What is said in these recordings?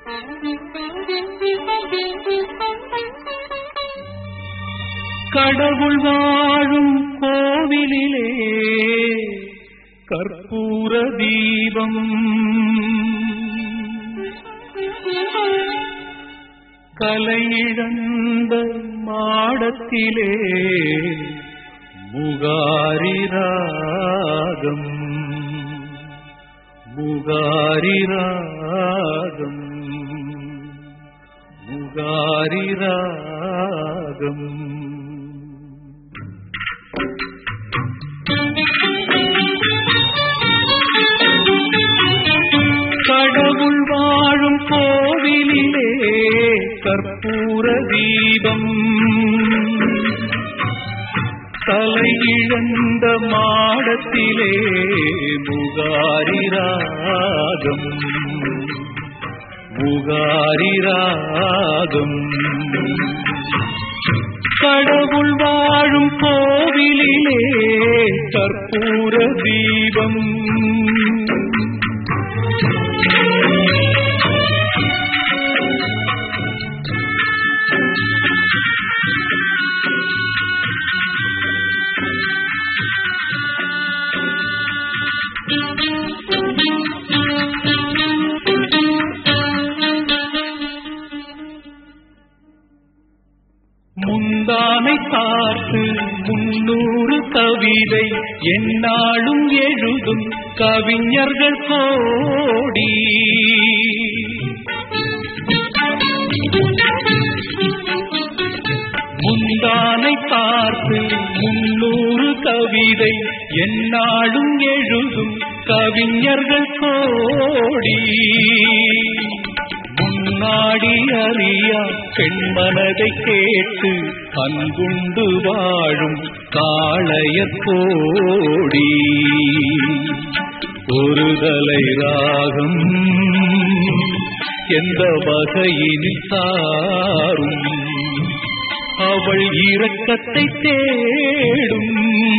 கடவுள் வாழும் கோவிலிலே கற்பூர தீபம் கலையிழந்த மாடத்திலே முகாரி ராகம் முகாரி ராகம் முகாரி ராகம் கடவுள் வாழும் கோவிலிலே கற்பூர தீபம் தலையிழந்த மாடத்திலே முகாரி ராகம் முகாரி ராகம் கடவுள் வாழும் கோவிலிலே கற்பூர தீபம் முந்தானை பார்த்து முன்னூறு கவிதை என்னாலும் எழுதும் கவிஞர்கள் கோடி முந்தானை பார்த்து முன்னூறு கவிதை என்னாலும் எழுதும் கவிஞர்கள் கோடி முன்னாடி அறியா பெண்மனதை கேட்டு அன்புண்டு வாழும் காளையர் கோடி ஒரு தலை ராகம் எந்த வகையினில் சாரும் அவள் இரக்கத்தை தேடும்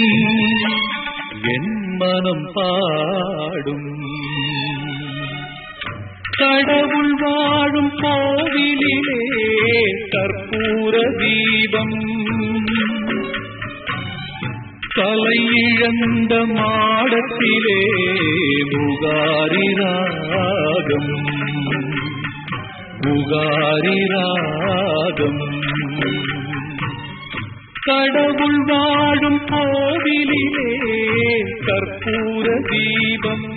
என் மனம் பாடும் கடவுள் வாழும் கோவிலிலே கற்பூர தீபம் தலையிழந்த மாடத்திலே முகாரி ராகம் முகாரி ராகம் கடவுள் வாழும் கோவிலிலே கற்பூர தீபம்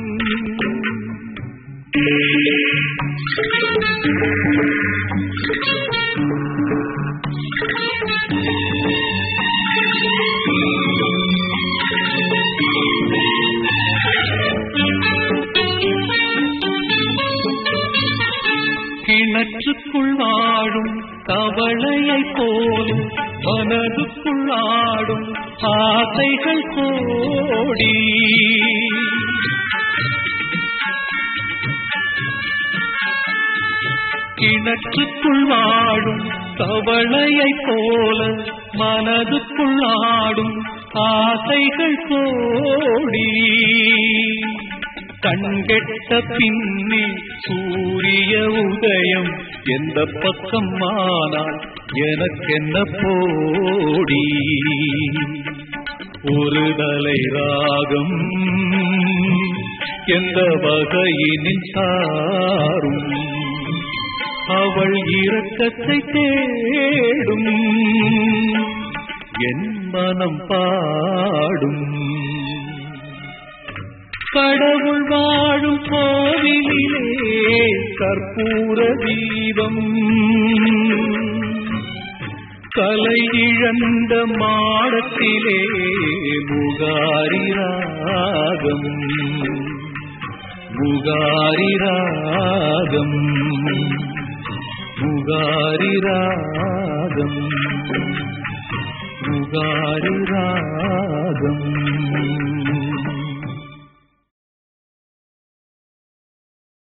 கிணற்றுக்குள் வாழும் கவளையை போலும் மனதுக்குள் ஆடும் ஆசைகள் கோடி கிணற்றுக்குள் வாழும் தவளையை போல மனதுக்குள் ஆடும் ஆசைகள் கோடி கண்கெட்ட பின்னி சூரிய உதயம் எந்த பக்கம் ஆனால் எனக்கென்ன போடி ஒரு தலை ராகம் எந்த வகையினில் சாரும் அவள் இரக்கத்தை தேடும் என் மனம் பாடும் கடவுள் வாழும் கோவிலிலே கற்பூர தீபம் கலை இழந்த மாடத்திலே முகாரி ராகம் முகாரி ராகம் முகாரி ராகம் முகாரி ராகம்